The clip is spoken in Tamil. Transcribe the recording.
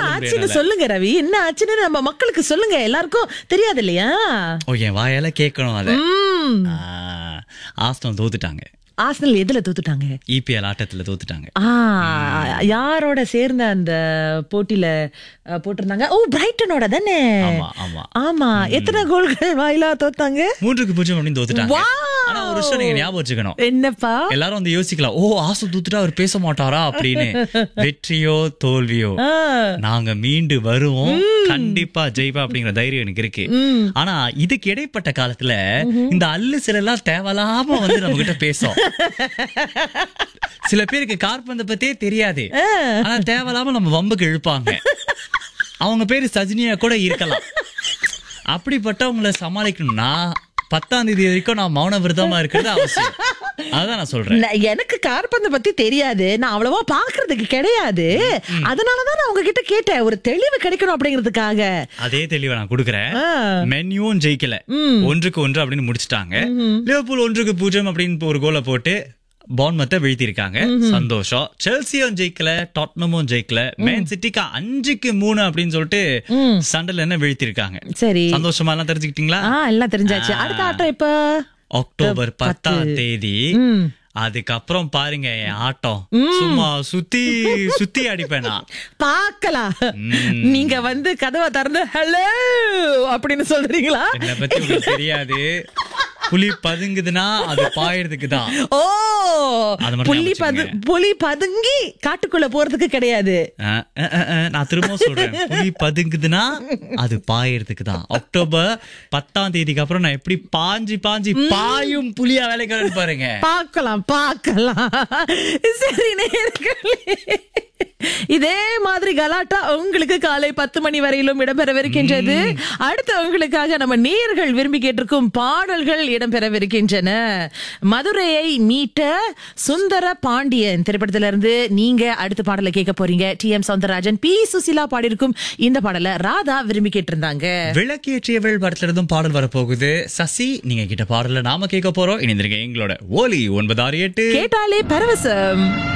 ஆச்சுன்னு சொல்லுங்க ரவி என்ன ஆச்சுன்னு நம்ம மக்களுக்கு சொல்லுங்க எல்லாருக்கும் தெரியாது இல்லையா ஓ என் வாயால கேட்கணும் அத ம். ஆ, ஆஸ்டன் தோத்துட்டாங்க ஆஸ்னல் எதுல தோத்துட்டாங்க இபிஎல் ஆட்டத்துல தோத்துட்டாங்க ஆ யாரோட சேர்ந்த அந்த போட்டியில அஹ், போட்டிருந்தாங்க ஓ பிரைட்டனோட தானே ஆமா ஆமா ஆமா எத்தனை கோல்கள் வாயிலா தோத்தாங்க மூன்றுக்கு பூஜ்ஜியம் அப்படின்னு தோத்துட்டாங்க Wow! ஆனா ஒரு விஷயம் நீங்க ஞாபகம் வச்சுக்கணும் என்னப்பா எல்லாரும் வந்து யோசிக்கலாம் ஓ ஆசை தூத்துட்டா அவர் பேச மாட்டாரா அப்படின்னு வெற்றியோ தோல்வியோ ஆ, நாங்க மீண்டு வருவோம் கண்டிப்பா ஜெய்வா அப்படிங்கிற தைரியம் எனக்கு இருக்கு ஆனா இதுக்கு இடைப்பட்ட காலத்துல இந்த அல்லு சிலெல்லாம் தேவையில்லாம வந்து நம்ம கிட்ட பேசும் சில பேருக்கு கார்பந்த பத்தியே தெரியாது ஆனா தேவையில்லாம நம்ம வம்புக்கு இழுப்பாங்க அவங்க பேரு சஜினியா கூட இருக்கலாம் அப்படிப்பட்டவங்கள சமாளிக்கணும்னா பத்தாம் தேதி வரைக்கும் நான் மௌன விரதமா இருக்கிறது அவசியம் அதான் நான் சொல்றேன் ந- எனக்கு கார்பந்த பத்தி தெரியாது நான் அவ்வளவா பாக்குறதுக்கு கிடையாது அதனாலதான் நான் உங்ககிட்ட கேட்டேன் ஒரு தெளிவு கிடைக்கணும் அப்படிங்கிறதுக்காக அதே தெளிவை நான் கொடுக்குறேன் ஆ. மென்யூவும் ஜெயிக்கல ஒன்றுக்கு ஒன்று அப்படின்னு முடிச்சிட்டாங்க லிவர்பூல் ஒன்றுக்கு பூஜ்ஜியம் அப்படின்னு ஒரு கோலை போட்டு பான்மத்தை வீழ்த்திருக்காங்க சந்தோஷம் செல்சியும் ஜெயிக்கல டாட்னமும் ஜெயிக்கல மேன் சிட்டிக்கு அஞ்சுக்கு மூணு அப்படின்னு சொல்லிட்டு சண்டல் என்ன வீழ்த்திருக்காங்க சரி சந்தோஷமா எல்லாம் தெரிஞ்சுக்கிட்டீங்களா ஆ எல்லாம் தெரிஞ்சாச்சு அடுத்த ஆட்டம் இப்ப அக்டோபர் பத்தாம் தேதி அதுக்கப்புறம் பாருங்க என் ஆட்டம் சும்மா சுத்தி சுத்தி அடிப்பேன் நான் பாக்கலாம் நீங்க வந்து கதவை திறந்து ஹலோ அப்படின்னு சொல்றீங்களா என்னை பத்தி உங்களுக்கு தெரியாது புலி பதுங்குதுன்னா அது பாயறதுக்கு தான் ஓ அது மட்டும் புலி ஞாபகம் பது புலி பதுங்கி காட்டுக்குள்ள போறதுக்கு கிடையாது அஹ், அஹ், அஹ், அஹ், நான் திரும்ப சொல்றேன் புலி பதுங்குதுன்னா அது பாயறதுக்கு தான் அக்டோபர் பத்தாம் தேதிக்கு அப்புறம் நான் எப்படி பாஞ்சு பாஞ்சு பாயும் புலியா வேலைக்கு பாருங்க பார்க்கலாம் பார்க்கலாம் சரி நேர்களே இதே மாதிரி கலாட்டா உங்களுக்கு காலை பத்து மணி வரையிலும் இடம்பெறவிருக்கின்றது அடுத்து உங்களுக்காக நம்ம நேர்கள் விரும்பி கேட்டிருக்கும் பாடல்கள் இடம்பெறவிருக்கின்றன மதுரையை மீட்ட சுந்தர பாண்டியன் திரைப்படத்திலிருந்து நீங்க அடுத்த பாடலை கேட்க போறீங்க T M Soundararajan P Susheela பாடியிருக்கும் இந்த பாடலை ராதா விரும்பி கேட்டிருந்தாங்க விளக்கேற்றியவள் படத்துல இருந்தும் பாடல் வரப்போகுது சசி நீங்க கிட்ட பாடல நாம கேட்க போறோம் இணைந்திருங்க எங்களோட ஓலி ஒன்பது ஆறு எட்டு கேட்டாலே பரவசம்